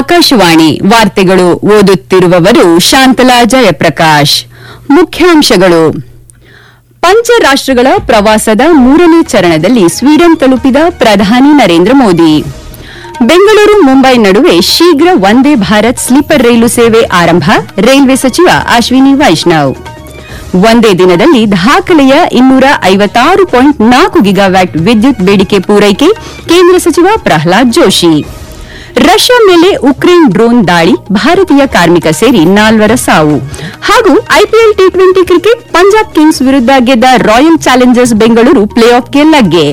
ಆಕಾಶವಾಣಿ ವಾರ್ತೆಗಳು ಓದುತ್ತಿರುವವರು ಶಾಂತಲಾ ಜಯಪ್ರಕಾಶ್ ಮುಖ್ಯಾಂಶಗಳು ಪಂಚರಾಷ್ಟ್ರಗಳ ಪ್ರವಾಸದ ಮೂರನೇ ಚರಣದಲ್ಲಿ ಸ್ವೀಡನ್ ತಲುಪಿದ ಪ್ರಧಾನಿ ನರೇಂದ್ರ ಮೋದಿ ಬೆಂಗಳೂರು ಮುಂಬೈ ನಡುವೆ ಶೀಘ್ರ ವಂದೇ ಭಾರತ್ ಸ್ಲೀಪರ್ ರೈಲು ಸೇವೆ ಆರಂಭ ರೈಲ್ವೆ ಸಚಿವ ಅಶ್ವಿನಿ ವೈಷ್ಣವ್ ಒಂದೇ ದಿನದಲ್ಲಿ ದಾಖಲೆಯ ಇನ್ನೂರ ಐವತ್ತಾರು ಪಾಯಿಂಟ್ ನಾಲ್ಕು ಗಿಗಾವ್ಯಾಟ್ ವಿದ್ಯುತ್ ಬೇಡಿಕೆ ಪೂರೈಕೆ ಕೇಂದ್ರ ಸಚಿವ ಪ್ರಹ್ಲಾದ್ ಜೋಶಿ ರಷ್ಯಾ ಮೇಲೆ ಉಕ್ರೇನ್ ಡ್ರೋನ್ ದಾಳಿ ಭಾರತೀಯ ಕಾರ್ಮಿಕ ಸೇರಿ ನಾಲ್ವರ ಸಾವು ಹಾಗೂ IPL T twenty cricket Punjab Kings ವಿರುದ್ಧ ಗೆದ್ದ ರಾಯಲ್ ಚಾಲೆಂಜರ್ಸ್ ಬೆಂಗಳೂರು ಪ್ಲೇ ಆಫ್ಗೆ ಲಗ್ಗೆ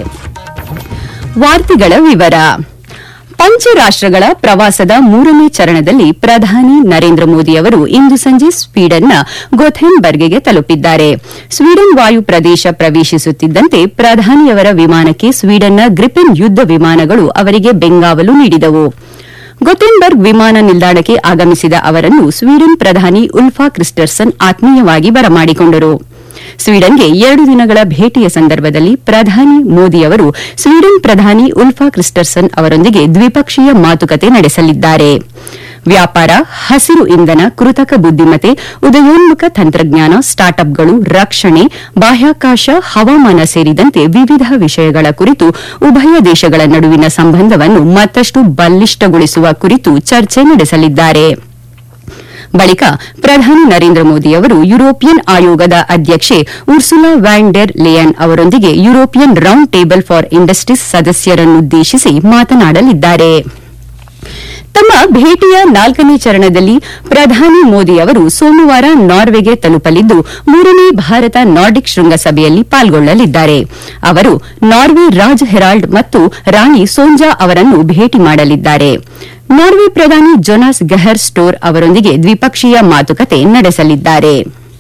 ವಾರ್ತೆಗಳ ವಿವರ ಪಂಚರಾಷ್ಟ್ರಗಳ ಪ್ರವಾಸದ ಮೂರನೇ ಚರಣದಲ್ಲಿ ಪ್ರಧಾನಿ ನರೇಂದ್ರ ಮೋದಿ ಅವರು ಇಂದು ಸಂಜೆ ಸ್ವೀಡನ್ನ ಗೊಥೆನ್ಬರ್ಗ್ಗೆ ತಲುಪಿದ್ದಾರೆ ಸ್ವೀಡನ್ ವಾಯು ಪ್ರದೇಶ ಪ್ರವೇಶಿಸುತ್ತಿದ್ದಂತೆ ಪ್ರಧಾನಿಯವರ ವಿಮಾನಕ್ಕೆ ಸ್ವೀಡನ್ನ ಗ್ರಿಪಿನ್ ಯುದ್ದ ವಿಮಾನಗಳು ಅವರಿಗೆ ಬೆಂಗಾವಲು ನೀಡಿದವು ಗೊಥೆನ್ಬರ್ಗ್ ವಿಮಾನ ನಿಲ್ದಾಣಕ್ಕೆ ಆಗಮಿಸಿದ ಅವರನ್ನು ಸ್ವೀಡನ್ ಪ್ರಧಾನಿ ಉಲ್ಫಾ ಕ್ರಿಸ್ಟರ್ಸನ್ ಆತ್ಮೀಯವಾಗಿ ಬರಮಾಡಿಕೊಂಡರು ಸ್ವೀಡನ್ಗೆ ಎರಡು ದಿನಗಳ ಭೇಟಿಯ ಸಂದರ್ಭದಲ್ಲಿ ಪ್ರಧಾನಿ ಮೋದಿ ಅವರು ಸ್ವೀಡನ್ ಪ್ರಧಾನಿ ಉಲ್ಫಾ ಕ್ರಿಸ್ಟರ್ಸನ್ ಅವರೊಂದಿಗೆ ದ್ವಿಪಕ್ಷೀಯ ಮಾತುಕತೆ ನಡೆಸಲಿದ್ದಾರೆ ವ್ಯಾಪಾರ ಹಸಿರು ಇಂಧನ ಕೃತಕ ಬುದ್ದಿಮತ್ತೆ ಉದಯೋನ್ಮುಖ ತಂತ್ರಜ್ಞಾನ ಸ್ಟಾರ್ಟ್ಅಪ್ಗಳು ರಕ್ಷಣೆ ಬಾಹ್ಯಾಕಾಶ ಹವಾಮಾನ ಸೇರಿದಂತೆ ವಿವಿಧ ವಿಷಯಗಳ ಕುರಿತು ಉಭಯ ದೇಶಗಳ ನಡುವಿನ ಸಂಬಂಧವನ್ನು ಮತ್ತಷ್ಟು ಬಲಿಷ್ಠಗೊಳಿಸುವ ಕುರಿತು ಚರ್ಚೆ ನಡೆಸಲಿದ್ದಾರೆ ಬಳಿಕ ಪ್ರಧಾನಿ ನರೇಂದ್ರ ಮೋದಿ ಅವರು ಯುರೋಪಿಯನ್ ಆಯೋಗದ ಅಧ್ಯಕ್ಷೆ ಉರ್ಸುಲಾ ವ್ಯಾನ್ ಡೆರ್ ಲೇಯನ್ ಅವರೊಂದಿಗೆ European round table for industries ಸದಸ್ಯರನ್ನುದ್ದೇಶಿಸಿ ಮಾತನಾಡಲಿದ್ದಾರೆ ತಮ್ಮ ಭೇಟಿಯ ನಾಲ್ಕನೇ ಚರಣದಲ್ಲಿ ಪ್ರಧಾನಿ ಮೋದಿ ಅವರು ಸೋಮವಾರ ನಾರ್ವೆಗೆ ತಲುಪಲಿದ್ದು ಮೂರನೇ ಭಾರತ ನಾರ್ಡಿಕ್ ಶೃಂಗಸಭೆಯಲ್ಲಿ ಪಾಲ್ಗೊಳ್ಳಲಿದ್ದಾರೆ ಅವರು ನಾರ್ವೆ ರಾಜ್ ಹೆರಾಲ್ಡ್ ಮತ್ತು ರಾಣಿ ಸೋಂಜಾ ಅವರನ್ನು ಭೇಟಿ ಮಾಡಲಿದ್ದಾರೆ ನಾರ್ವೆ ಪ್ರಧಾನಿ ಜೊನಾಸ್ ಗೆಹರ್ ಸ್ಟೋರ್ ಅವರೊಂದಿಗೆ ದ್ವಿಪಕ್ಷೀಯ ಮಾತುಕತೆ ನಡೆಸಲಿದ್ದಾರೆ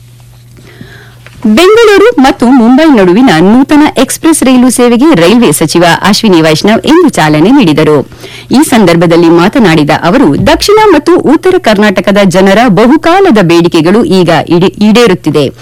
ಬೆಂಗಳೂರು ಮತ್ತು ಮುಂಬೈ ನಡುವಿನ ನೂತನ ಎಕ್ಸ್ಪ್ರೆಸ್ ರೈಲು ಸೇವೆಗೆ ರೈಲ್ವೆ ಸಚಿವ ಅಶ್ವಿನಿ ವೈಷ್ಣವ್ ಇಂದು ಚಾಲನೆ ನೀಡಿದರು ಈ ಸಂದರ್ಭದಲ್ಲಿ ಮಾತನಾಡಿದ ಅವರು ದಕ್ಷಿಣ ಮತ್ತು ಉತ್ತರ ಕರ್ನಾಟಕದ ಜನರ ಬಹುಕಾಲದ ಬೇಡಿಕೆಗಳು ಈಗ ಈಡೇರುತ್ತಿದೆ